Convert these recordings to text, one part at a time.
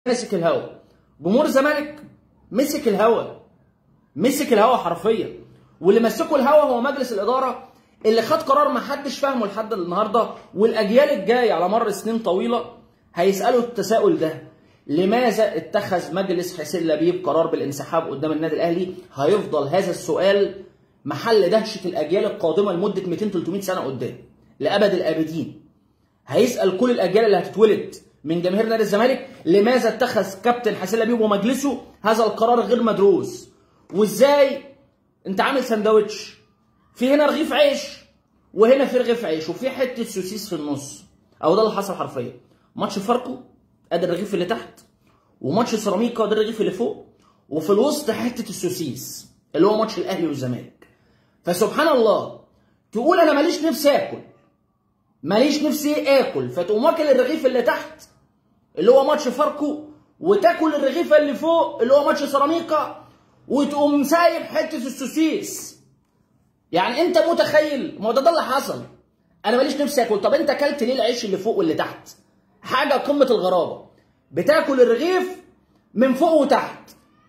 مسك الهوا جمهور الزمالك مسك الهوا مسك الهوا حرفيا واللي مسكوا الهوا هو مجلس الاداره اللي خد قرار ما حدش فاهمه لحد النهارده والاجيال الجايه على مر سنين طويله هيسالوا التساؤل ده لماذا اتخذ مجلس حسين لبيب قرار بالانسحاب قدام النادي الاهلي هيفضل هذا السؤال محل دهشه الاجيال القادمه لمده 200 300 سنه قدام لابد الابدين هيسال كل الاجيال اللي هتتولد من جماهير نادي الزمالك لماذا اتخذ كابتن حسين لبيب ومجلسه هذا القرار غير مدروس وازاي انت عامل سندوتش في هنا رغيف عيش وهنا في رغيف عيش وفي حته سوسيس في النص او ده اللي حصل حرفيا ماتش فاركو ادي الرغيف اللي تحت وماتش سيراميكا ده الرغيف اللي فوق وفي الوسط حته السوسيس اللي هو ماتش الاهلي والزمالك فسبحان الله تقول انا ماليش نفسي اكل ماليش نفسي اكل فتقوم واكل الرغيف اللي تحت اللي هو ماتش فاركو وتاكل الرغيف اللي فوق اللي هو ماتش سيراميكا وتقوم سايب حته السوسيس يعني انت متخيل ما هو ده, ده اللي حصل انا ماليش نفسي اكل طب انت اكلت ليه العيش اللي فوق واللي تحت حاجه قمه الغرابه بتاكل الرغيف من فوق وتحت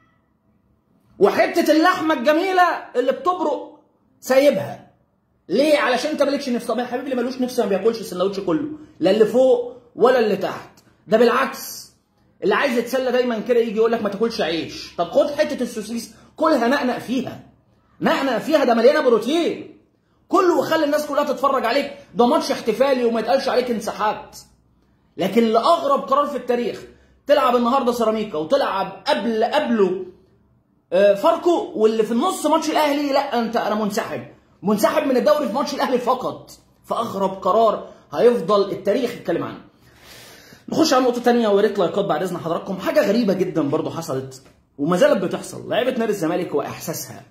وحته اللحمه الجميله اللي بتبرق سايبها ليه علشان انت مالكش نفس طب يا حبيبي اللي ملوش نفس ما بياكلش السندوتش كله لا اللي فوق ولا اللي تحت ده بالعكس اللي عايز يتسلى دايما كده يجي يقول لك ما تاكلش عيش طب خد حته السوسيس كلها نقنق فيها نقنق فيها ده مليانه بروتين كله وخلي الناس كلها تتفرج عليك ده ماتش احتفالي وما يتقالش عليك انسحبت لكن اللي اغرب قرار في التاريخ تلعب النهارده سيراميكا وتلعب قبل قبله فاركو واللي في النص ماتش الاهلي لا انت انا منسحب منسحب من الدوري في ماتش الاهلي فقط فاغرب قرار هيفضل التاريخ يتكلم عنه نخش على نقطه ثانيه ويا ريت لايكات بعد اذن حضراتكم حاجه غريبه جدا برضو حصلت وما زالت بتحصل لعيبه نادي الزمالك واحساسها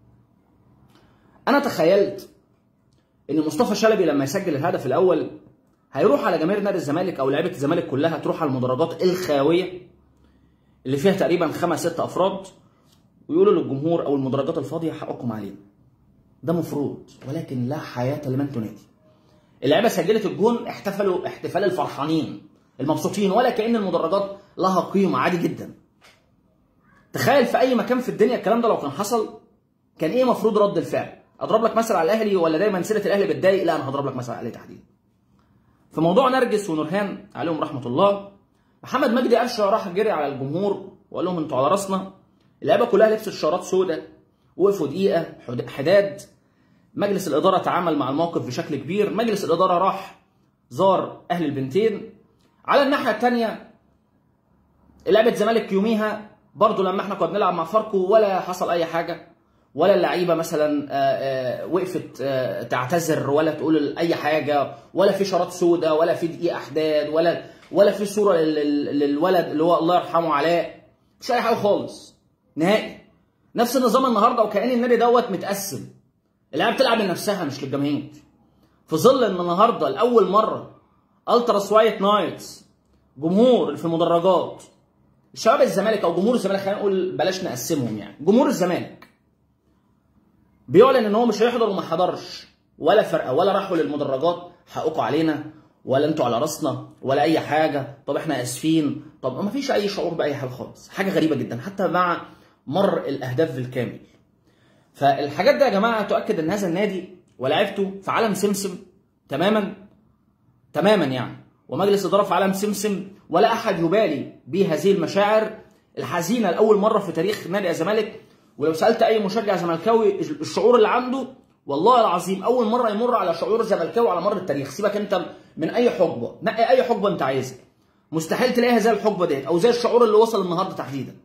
انا تخيلت ان مصطفى شلبي لما يسجل الهدف الاول هيروح على جماهير نادي الزمالك او لعيبه الزمالك كلها تروح على المدرجات الخاويه اللي فيها تقريبا خمس ست افراد ويقولوا للجمهور او المدرجات الفاضيه حقكم علينا ده مفروض ولكن لا حياه لمن تنادي اللعيبه سجلت الجون احتفلوا احتفال الفرحانين المبسوطين ولا كان المدرجات لها قيمه عادي جدا تخيل في اي مكان في الدنيا الكلام ده لو كان حصل كان ايه مفروض رد الفعل اضرب لك مثل على الاهلي ولا دايما سيره الاهلي بتضايق لا انا هضرب لك مثل على الاهلي تحديدا في موضوع نرجس ونورهان عليهم رحمه الله محمد مجدي قفشه راح جري على الجمهور وقال لهم انتوا على راسنا اللعيبه كلها لبست شارات سوداء وقفوا دقيقه حداد مجلس الاداره تعامل مع الموقف بشكل كبير مجلس الاداره راح زار اهل البنتين على الناحيه الثانيه لعبه الزمالك يوميها برضو لما احنا كنا بنلعب مع فاركو ولا حصل اي حاجه ولا اللعيبه مثلا آآ آآ وقفت تعتذر ولا تقول اي حاجه ولا في شارات سوداء ولا في دقيقه احداد ولا ولا في صوره للولد اللي هو الله يرحمه علاء مش اي حاجه خالص نهائي نفس النظام النهارده وكان النادي دوت متقسم اللعيبه بتلعب لنفسها مش للجماهير في ظل ان النهارده لاول مره التراس وايت نايتس جمهور في المدرجات شباب الزمالك او جمهور الزمالك خلينا نقول بلاش نقسمهم يعني جمهور الزمالك بيعلن ان هو مش هيحضر وما حضرش ولا فرقه ولا راحوا للمدرجات حقكم علينا ولا انتوا على راسنا ولا اي حاجه طب احنا اسفين طب ما فيش اي شعور باي حاجه خالص حاجه غريبه جدا حتى مع مر الاهداف بالكامل فالحاجات دي يا جماعه تؤكد ان هذا النادي ولاعيبته في عالم سمسم تماما تماما يعني ومجلس اداره في عالم سمسم ولا احد يبالي بهذه المشاعر الحزينه لاول مره في تاريخ نادي الزمالك ولو سالت اي مشجع زملكاوي الشعور اللي عنده والله العظيم اول مره يمر على شعور الزملكاوي على مر التاريخ سيبك انت من اي حقبه نقي اي حقبه انت عايزها مستحيل تلاقيها زي الحقبه ديت او زي الشعور اللي وصل النهارده تحديدا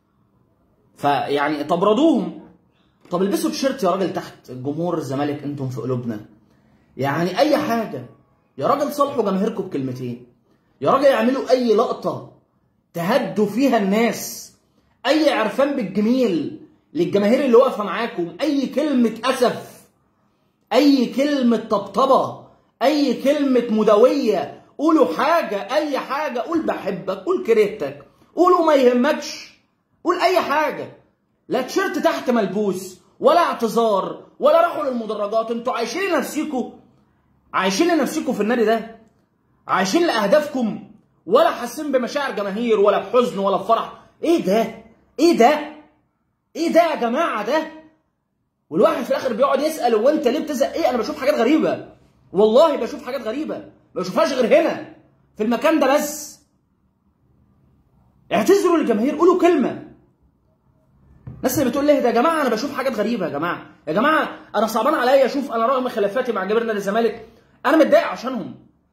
فيعني طب رضوهم طب البسوا تيشيرت يا راجل تحت جمهور الزمالك انتم في قلوبنا يعني اي حاجه يا راجل صالحوا جماهيركم بكلمتين يا راجل اعملوا اي لقطه تهدوا فيها الناس اي عرفان بالجميل للجماهير اللي واقفه معاكم اي كلمه اسف اي كلمه طبطبه اي كلمه مدويه قولوا حاجه اي حاجه قول بحبك قول كرهتك قولوا ما يهمكش قول اي حاجه لا تيشيرت تحت ملبوس ولا اعتذار ولا راحوا للمدرجات انتوا عايشين لنفسيكم عايشين لنفسيكم في النادي ده عايشين لاهدافكم ولا حاسين بمشاعر جماهير ولا بحزن ولا بفرح ايه ده ايه ده ايه ده يا جماعه ده والواحد في الاخر بيقعد يسال هو انت ليه بتزق ايه انا بشوف حاجات غريبه والله بشوف حاجات غريبه ما بشوفهاش غير هنا في المكان ده بس اعتذروا للجماهير قولوا كلمه الناس اللي بتقول ليه ده يا جماعه انا بشوف حاجات غريبه يا جماعه يا جماعه انا صعبان عليا اشوف انا رغم خلافاتي مع جماهير نادي الزمالك انا متضايق عشانهم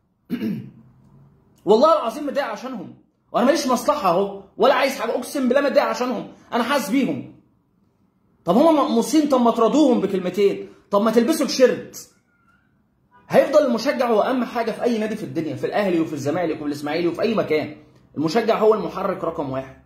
والله العظيم متضايق عشانهم وانا ماليش مصلحه اهو ولا عايز حاجه اقسم بالله متضايق عشانهم انا حاسس بيهم طب هم مقموصين طب ما تراضوهم بكلمتين طب ما تلبسوا الشيرت هيفضل المشجع هو اهم حاجه في اي نادي في الدنيا في الاهلي وفي الزمالك وفي الاسماعيلي وفي اي مكان المشجع هو المحرك رقم واحد